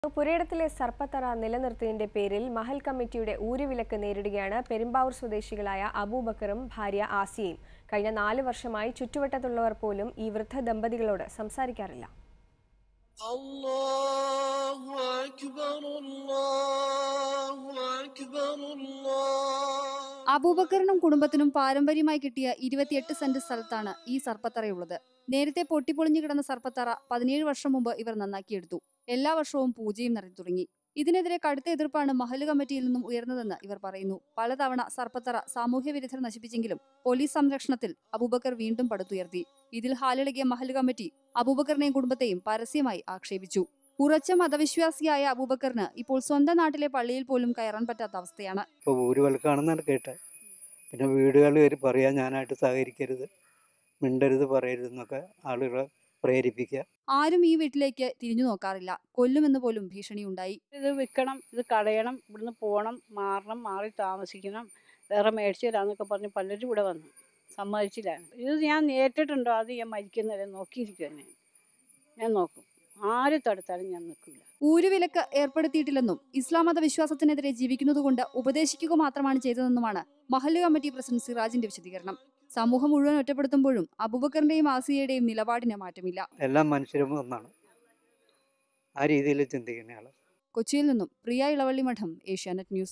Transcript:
പുരയിടത്തിലെ സർപ്പത്തറ നിലനിർത്തിയതിന്റെ പേരിൽ മഹൽ കമ്മിറ്റിയുടെ ഊരുവിലക്ക് നേരിടുകയാണ് പെരുമ്പാവൂർ സ്വദേശികളായ അബൂബക്കറും ഭാര്യ ആസിയയും കഴിഞ്ഞ നാല് വർഷമായി ചുറ്റുവട്ടത്തുള്ളവർ പോലും ഈ വൃദ്ധ ദമ്പതികളോട് സംസാരിക്കാറില്ല الله أكبر الله أكبر الله അബൂബക്കറിനും കുടുംബത്തിനും പാരമ്പര്യമായി കിട്ടിയ ഇരുപത്തിയെട്ട് സെന്റ് സ്ഥലത്താണ് ഈ സർപ്പത്തറയുള്ളത് നേരത്തെ പൊട്ടിപ്പൊളിഞ്ഞു കിടന്ന സർപ്പത്തറ പതിനേഴ് വർഷം മുമ്പ് ഇവർ നന്നാക്കിയെടുത്തു എല്ലാ വർഷവും പൂജയും നടത്തി തുടങ്ങി ഇതിനെതിരെ കടുത്ത എതിർപ്പാണ് മഹല് കമ്മിറ്റിയിൽ നിന്നും ഉയർന്നതെന്ന് ഇവർ പറയുന്നു പലതവണ സർപ്പത്തറ സാമൂഹ്യ വിരുദ്ധർ നശിപ്പിച്ചെങ്കിലും പോലീസ് സംരക്ഷണത്തിൽ അബൂബക്കർ വീണ്ടും പടുത്തുയർത്തി ഇതിൽ ഹാലിളകിയ മഹല് കമ്മിറ്റി അബൂബക്കറിനെയും കുടുംബത്തെയും പരസ്യമായി ആക്ഷേപിച്ചു ഉറച്ച മതവിശ്വാസിയായ അബൂബക്കറിന് ഇപ്പോൾ സ്വന്തം നാട്ടിലെ പള്ളിയിൽ പോലും കയറാൻ പറ്റാത്ത അവസ്ഥയാണ് ഇപ്പോൾ ഊരുവൽക്കാണെന്നാണ് കേട്ടത് പിന്നെ വീടുകളിൽ കയറി പറയാൻ ഞാനായിട്ട് സഹകരിക്കരുത് മിണ്ടരുത് പറയരുതെന്നൊക്കെ ആളുകളെ പ്രേരിപ്പിക്കുക ആരും ഈ വീട്ടിലേക്ക് തിരിഞ്ഞു നോക്കാറില്ല കൊല്ലുമെന്ന് പോലും ഭീഷണിയുണ്ടായി ഇത് വിൽക്കണം ഇത് കളയണം ഇവിടുന്ന് പോകണം മാറണം മാറി താമസിക്കണം വേറെ മേടിച്ചു തരാമെന്നൊക്കെ പറഞ്ഞ് പലരും ഇവിടെ വന്നു സമ്മതിച്ചില്ല ഇത് ഞാൻ നേരിട്ടിട്ടുണ്ടോ അത് ഞാൻ മരിക്കുന്നവരെ നോക്കിയിരിക്കുക ഞാൻ ഞാൻ നോക്കും ആര് തടുത്താലും ഞാൻ നിൽക്കില്ല ഊരുവിലക്ക് ഏർപ്പെടുത്തിയിട്ടില്ലെന്നും ഇസ്ലാം മത വിശ്വാസത്തിനെതിരെ ജീവിക്കുന്നതുകൊണ്ട് ഉപദേശിക്കുക മാത്രമാണ് ചെയ്തതെന്നുമാണ് മഹല്ല് കമ്മിറ്റി പ്രസിഡന്റ് സിറാജിന്റെ വിശദീകരണം സമൂഹം മുഴുവൻ ഒറ്റപ്പെടുത്തുമ്പോഴും അബൂബക്കറിന്റെയും ആസിയയുടെയും നിലപാടിന് മാറ്റമില്ല എല്ലാം മനുഷ്യരും ഒന്നാണ് ആ രീതിയിൽ ചിന്തിക്കുന്ന ആൾ കൊച്ചിയിൽ നിന്നും പ്രിയ ഇളവള്ളി മഠം ഏഷ്യാനെറ്റ് ന്യൂസ്